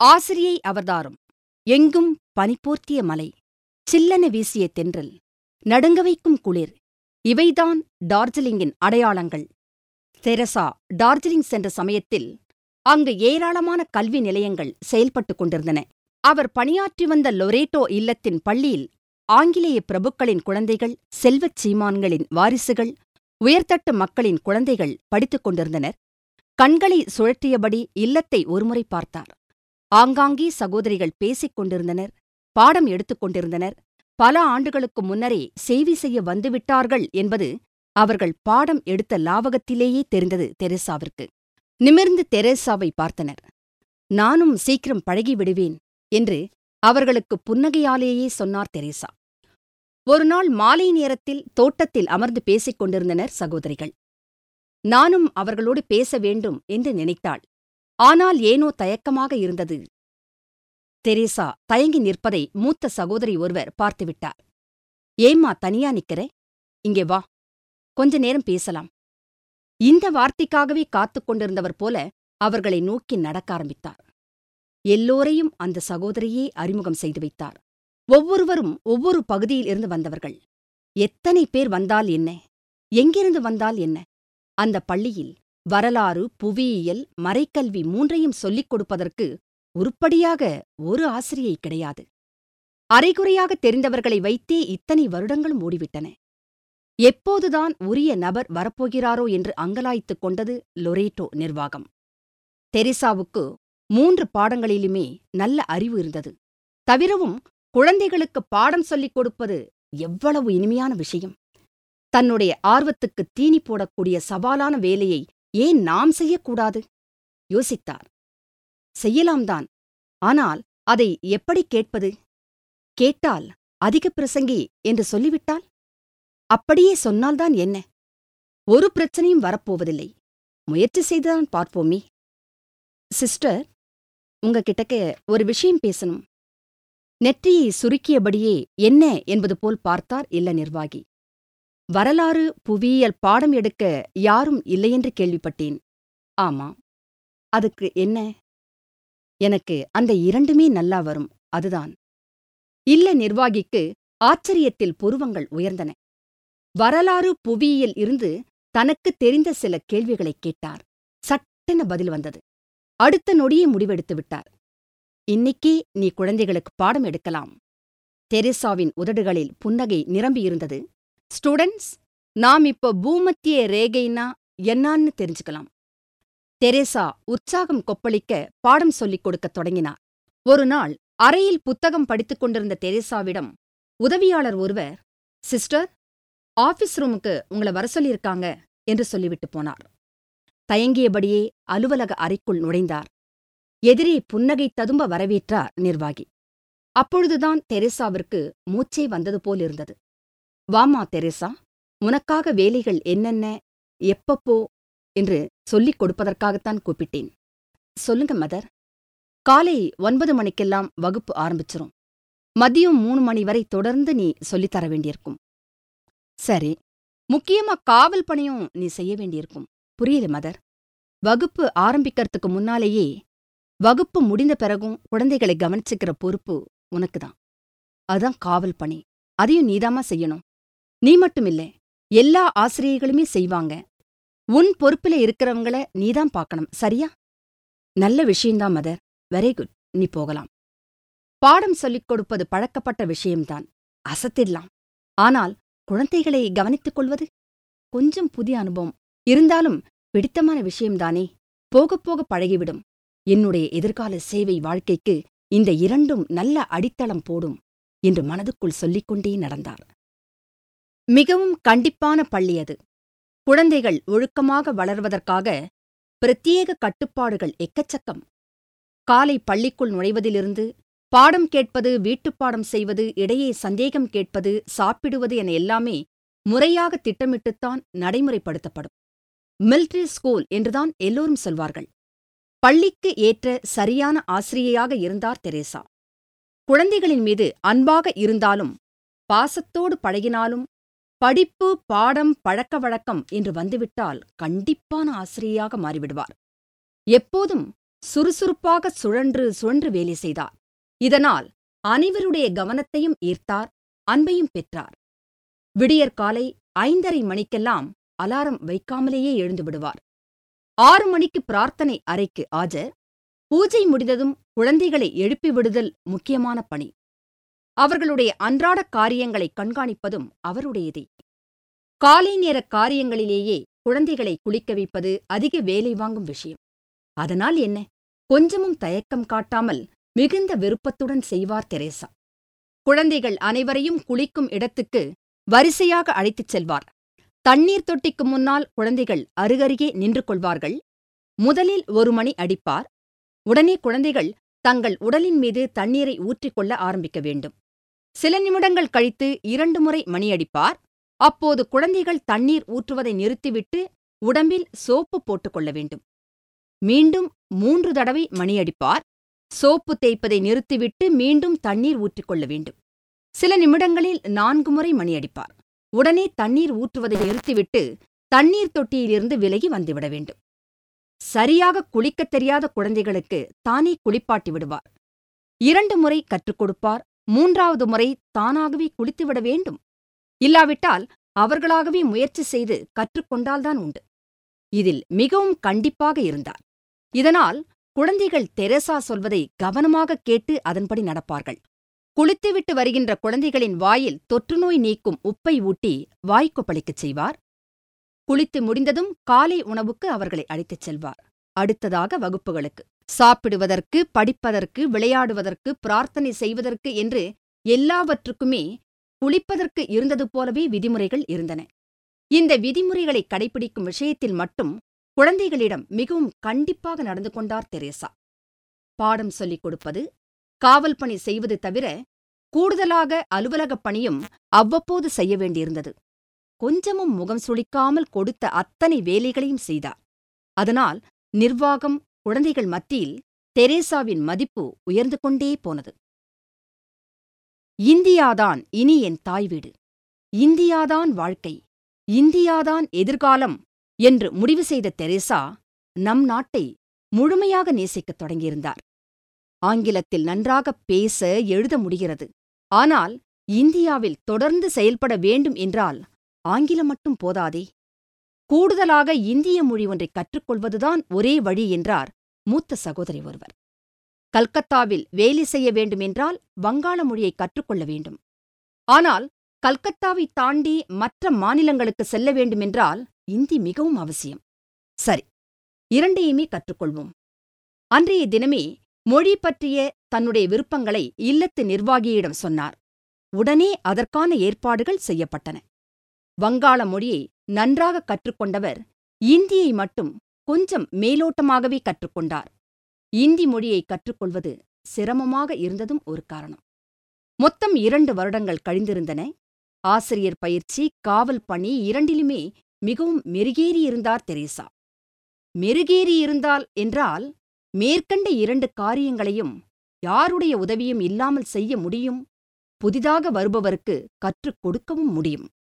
ஆசிரியை அவதாரம் எங்கும் பனிபோர்த்திய மலை சில்லென வீசிய தென்றல் நடுங்க வைக்கும் குளிர் இவைதான் டார்ஜிலிங்கின் அடையாளங்கள் தெரசா டார்ஜிலிங் சென்ற சமயத்தில் அங்கு ஏராளமான கல்வி நிலையங்கள் செயல்பட்டுக் கொண்டிருந்தன அவர் பணியாற்றி வந்த லொரேட்டோ இல்லத்தின் பள்ளியில் ஆங்கிலேய பிரபுக்களின் குழந்தைகள் செல்வச் சீமான்களின் வாரிசுகள் உயர்தட்டு மக்களின் குழந்தைகள் படித்துக் கொண்டிருந்தனர் கண்களை சுழற்றியபடி இல்லத்தை ஒருமுறை பார்த்தார் ஆங்காங்கே சகோதரிகள் பேசிக் கொண்டிருந்தனர் பாடம் எடுத்துக் கொண்டிருந்தனர் பல ஆண்டுகளுக்கு முன்னரே சேவை செய்ய வந்துவிட்டார்கள் என்பது அவர்கள் பாடம் எடுத்த லாவகத்திலேயே தெரிந்தது தெரேசாவிற்கு நிமிர்ந்து தெரேசாவை பார்த்தனர் நானும் சீக்கிரம் பழகி விடுவேன் என்று அவர்களுக்கு புன்னகையாலேயே சொன்னார் தெரேசா ஒருநாள் மாலை நேரத்தில் தோட்டத்தில் அமர்ந்து பேசிக் கொண்டிருந்தனர் சகோதரிகள் நானும் அவர்களோடு பேச வேண்டும் என்று நினைத்தாள் ஆனால் ஏனோ தயக்கமாக இருந்தது தெரேசா தயங்கி நிற்பதை மூத்த சகோதரி ஒருவர் பார்த்துவிட்டார் ஏம்மா தனியா நிக்கிற இங்கே வா கொஞ்ச நேரம் பேசலாம் இந்த வார்த்தைக்காகவே காத்துக் கொண்டிருந்தவர் போல அவர்களை நோக்கி நடக்க ஆரம்பித்தார் எல்லோரையும் அந்த சகோதரியே அறிமுகம் செய்து வைத்தார் ஒவ்வொருவரும் ஒவ்வொரு பகுதியில் இருந்து வந்தவர்கள் எத்தனை பேர் வந்தால் என்ன எங்கிருந்து வந்தால் என்ன அந்த பள்ளியில் வரலாறு புவியியல் மறைக்கல்வி மூன்றையும் சொல்லிக் கொடுப்பதற்கு உருப்படியாக ஒரு ஆசிரியை கிடையாது அரைகுறையாக தெரிந்தவர்களை வைத்தே இத்தனை வருடங்களும் ஓடிவிட்டன எப்போதுதான் உரிய நபர் வரப்போகிறாரோ என்று அங்கலாய்த்துக் கொண்டது லொரேட்டோ நிர்வாகம் தெரிசாவுக்கு மூன்று பாடங்களிலுமே நல்ல அறிவு இருந்தது தவிரவும் குழந்தைகளுக்கு பாடம் சொல்லிக் கொடுப்பது எவ்வளவு இனிமையான விஷயம் தன்னுடைய ஆர்வத்துக்கு தீனி போடக்கூடிய சவாலான வேலையை ஏன் நாம் செய்யக்கூடாது யோசித்தார் செய்யலாம்தான் ஆனால் அதை எப்படி கேட்பது கேட்டால் அதிக பிரசங்கி என்று சொல்லிவிட்டால் அப்படியே சொன்னால்தான் என்ன ஒரு பிரச்சனையும் வரப்போவதில்லை முயற்சி செய்துதான் பார்ப்போமே சிஸ்டர் உங்க கிட்டக்க ஒரு விஷயம் பேசணும் நெற்றியை சுருக்கியபடியே என்ன என்பது போல் பார்த்தார் இல்ல நிர்வாகி வரலாறு புவியியல் பாடம் எடுக்க யாரும் இல்லையென்று கேள்விப்பட்டேன் ஆமா அதுக்கு என்ன எனக்கு அந்த இரண்டுமே நல்லா வரும் அதுதான் இல்ல நிர்வாகிக்கு ஆச்சரியத்தில் புருவங்கள் உயர்ந்தன வரலாறு புவியியல் இருந்து தனக்கு தெரிந்த சில கேள்விகளைக் கேட்டார் சட்டென பதில் வந்தது அடுத்த நொடியே முடிவெடுத்து விட்டார் இன்னிக்கே நீ குழந்தைகளுக்கு பாடம் எடுக்கலாம் தெரேசாவின் உதடுகளில் புன்னகை நிரம்பியிருந்தது ஸ்டூடெண்ட்ஸ் நாம் இப்போ பூமத்திய ரேகைனா என்னான்னு தெரிஞ்சுக்கலாம் தெரேசா உற்சாகம் கொப்பளிக்க பாடம் சொல்லிக் கொடுக்கத் தொடங்கினார் ஒரு நாள் அறையில் புத்தகம் படித்துக் கொண்டிருந்த தெரேசாவிடம் உதவியாளர் ஒருவர் சிஸ்டர் ஆபீஸ் ரூமுக்கு உங்களை வர சொல்லியிருக்காங்க என்று சொல்லிவிட்டு போனார் தயங்கியபடியே அலுவலக அறைக்குள் நுழைந்தார் எதிரே புன்னகை ததும்ப வரவேற்றார் நிர்வாகி அப்பொழுதுதான் தெரேசாவிற்கு மூச்சே வந்தது போலிருந்தது வாமா தெரேசா உனக்காக வேலைகள் என்னென்ன எப்பப்போ என்று சொல்லிக் கொடுப்பதற்காகத்தான் கூப்பிட்டேன் சொல்லுங்க மதர் காலை ஒன்பது மணிக்கெல்லாம் வகுப்பு ஆரம்பிச்சிரும் மதியம் மூணு மணி வரை தொடர்ந்து நீ சொல்லித்தர வேண்டியிருக்கும் சரி முக்கியமா காவல் பணியும் நீ செய்ய வேண்டியிருக்கும் புரியல மதர் வகுப்பு ஆரம்பிக்கிறதுக்கு முன்னாலேயே வகுப்பு முடிந்த பிறகும் குழந்தைகளை கவனிச்சுக்கிற பொறுப்பு உனக்குதான் அதான் காவல் பணி அதையும் நீதாமா செய்யணும் நீ மட்டும் இல்ல எல்லா ஆசிரியர்களுமே செய்வாங்க உன் பொறுப்புல இருக்கிறவங்கள நீதான் பார்க்கணும் சரியா நல்ல விஷயம்தான் மதர் வெரி குட் நீ போகலாம் பாடம் சொல்லிக் கொடுப்பது பழக்கப்பட்ட விஷயம்தான் அசத்திடலாம் ஆனால் குழந்தைகளை கவனித்துக் கொள்வது கொஞ்சம் புதிய அனுபவம் இருந்தாலும் பிடித்தமான விஷயம்தானே போகப் போக பழகிவிடும் என்னுடைய எதிர்கால சேவை வாழ்க்கைக்கு இந்த இரண்டும் நல்ல அடித்தளம் போடும் என்று மனதுக்குள் சொல்லிக்கொண்டே நடந்தார் மிகவும் கண்டிப்பான பள்ளி அது குழந்தைகள் ஒழுக்கமாக வளர்வதற்காக பிரத்யேக கட்டுப்பாடுகள் எக்கச்சக்கம் காலை பள்ளிக்குள் நுழைவதிலிருந்து பாடம் கேட்பது வீட்டுப்பாடம் செய்வது இடையே சந்தேகம் கேட்பது சாப்பிடுவது என எல்லாமே முறையாக திட்டமிட்டுத்தான் நடைமுறைப்படுத்தப்படும் மிலிட்ரி ஸ்கூல் என்றுதான் எல்லோரும் சொல்வார்கள் பள்ளிக்கு ஏற்ற சரியான ஆசிரியையாக இருந்தார் தெரேசா குழந்தைகளின் மீது அன்பாக இருந்தாலும் பாசத்தோடு பழகினாலும் படிப்பு பாடம் பழக்க வழக்கம் என்று வந்துவிட்டால் கண்டிப்பான ஆசிரியையாக மாறிவிடுவார் எப்போதும் சுறுசுறுப்பாக சுழன்று சுழன்று வேலை செய்தார் இதனால் அனைவருடைய கவனத்தையும் ஈர்த்தார் அன்பையும் பெற்றார் விடியற்காலை ஐந்தரை மணிக்கெல்லாம் அலாரம் வைக்காமலேயே எழுந்து விடுவார் ஆறு மணிக்கு பிரார்த்தனை அறைக்கு ஆஜர் பூஜை முடிந்ததும் குழந்தைகளை எழுப்பி விடுதல் முக்கியமான பணி அவர்களுடைய அன்றாட காரியங்களை கண்காணிப்பதும் அவருடையதே காலை நேர காரியங்களிலேயே குழந்தைகளை குளிக்க வைப்பது அதிக வேலை வாங்கும் விஷயம் அதனால் என்ன கொஞ்சமும் தயக்கம் காட்டாமல் மிகுந்த விருப்பத்துடன் செய்வார் தெரேசா குழந்தைகள் அனைவரையும் குளிக்கும் இடத்துக்கு வரிசையாக அழைத்துச் செல்வார் தண்ணீர் தொட்டிக்கு முன்னால் குழந்தைகள் அருகருகே நின்று கொள்வார்கள் முதலில் ஒரு மணி அடிப்பார் உடனே குழந்தைகள் தங்கள் உடலின் மீது தண்ணீரை ஊற்றிக்கொள்ள ஆரம்பிக்க வேண்டும் சில நிமிடங்கள் கழித்து இரண்டு முறை மணியடிப்பார் அப்போது குழந்தைகள் தண்ணீர் ஊற்றுவதை நிறுத்திவிட்டு உடம்பில் சோப்பு போட்டுக்கொள்ள வேண்டும் மீண்டும் மூன்று தடவை மணியடிப்பார் சோப்பு தேய்ப்பதை நிறுத்திவிட்டு மீண்டும் தண்ணீர் ஊற்றிக்கொள்ள வேண்டும் சில நிமிடங்களில் நான்கு முறை மணியடிப்பார் உடனே தண்ணீர் ஊற்றுவதை நிறுத்திவிட்டு தண்ணீர் தொட்டியிலிருந்து விலகி வந்துவிட வேண்டும் சரியாக குளிக்கத் தெரியாத குழந்தைகளுக்கு தானே குளிப்பாட்டி விடுவார் இரண்டு முறை கற்றுக் கொடுப்பார் மூன்றாவது முறை தானாகவே குளித்துவிட வேண்டும் இல்லாவிட்டால் அவர்களாகவே முயற்சி செய்து கற்றுக்கொண்டால்தான் உண்டு இதில் மிகவும் கண்டிப்பாக இருந்தார் இதனால் குழந்தைகள் தெரசா சொல்வதை கவனமாக கேட்டு அதன்படி நடப்பார்கள் குளித்துவிட்டு வருகின்ற குழந்தைகளின் வாயில் தொற்றுநோய் நீக்கும் உப்பை ஊட்டி வாய்க்கொப்பளிக்கச் செய்வார் குளித்து முடிந்ததும் காலை உணவுக்கு அவர்களை அழைத்துச் செல்வார் அடுத்ததாக வகுப்புகளுக்கு சாப்பிடுவதற்கு படிப்பதற்கு விளையாடுவதற்கு பிரார்த்தனை செய்வதற்கு என்று எல்லாவற்றுக்குமே குளிப்பதற்கு இருந்தது போலவே விதிமுறைகள் இருந்தன இந்த விதிமுறைகளை கடைபிடிக்கும் விஷயத்தில் மட்டும் குழந்தைகளிடம் மிகவும் கண்டிப்பாக நடந்து கொண்டார் தெரேசா பாடம் சொல்லிக் கொடுப்பது காவல் பணி செய்வது தவிர கூடுதலாக அலுவலகப் பணியும் அவ்வப்போது செய்ய வேண்டியிருந்தது கொஞ்சமும் முகம் சுளிக்காமல் கொடுத்த அத்தனை வேலைகளையும் செய்தார் அதனால் நிர்வாகம் குழந்தைகள் மத்தியில் தெரேசாவின் மதிப்பு உயர்ந்து கொண்டே போனது இந்தியாதான் இனி என் தாய் வீடு இந்தியாதான் வாழ்க்கை இந்தியாதான் எதிர்காலம் என்று முடிவு செய்த தெரேசா நம் நாட்டை முழுமையாக நேசிக்கத் தொடங்கியிருந்தார் ஆங்கிலத்தில் நன்றாகப் பேச எழுத முடிகிறது ஆனால் இந்தியாவில் தொடர்ந்து செயல்பட வேண்டும் என்றால் ஆங்கிலம் மட்டும் போதாதே கூடுதலாக இந்திய மொழி ஒன்றை கற்றுக்கொள்வதுதான் ஒரே வழி என்றார் மூத்த சகோதரி ஒருவர் கல்கத்தாவில் வேலை செய்ய வேண்டுமென்றால் வங்காள மொழியை கற்றுக்கொள்ள வேண்டும் ஆனால் கல்கத்தாவை தாண்டி மற்ற மாநிலங்களுக்கு செல்ல வேண்டுமென்றால் இந்தி மிகவும் அவசியம் சரி இரண்டையுமே கற்றுக்கொள்வோம் அன்றைய தினமே மொழி பற்றிய தன்னுடைய விருப்பங்களை இல்லத்து நிர்வாகியிடம் சொன்னார் உடனே அதற்கான ஏற்பாடுகள் செய்யப்பட்டன வங்காள மொழியை நன்றாக கற்றுக்கொண்டவர் இந்தியை மட்டும் கொஞ்சம் மேலோட்டமாகவே கற்றுக்கொண்டார் இந்தி மொழியை கற்றுக்கொள்வது சிரமமாக இருந்ததும் ஒரு காரணம் மொத்தம் இரண்டு வருடங்கள் கழிந்திருந்தன ஆசிரியர் பயிற்சி காவல் பணி இரண்டிலுமே மிகவும் மெருகேறியிருந்தார் தெரேசா மெருகேறியிருந்தால் என்றால் மேற்கண்ட இரண்டு காரியங்களையும் யாருடைய உதவியும் இல்லாமல் செய்ய முடியும் புதிதாக வருபவருக்கு கற்றுக் கொடுக்கவும் முடியும்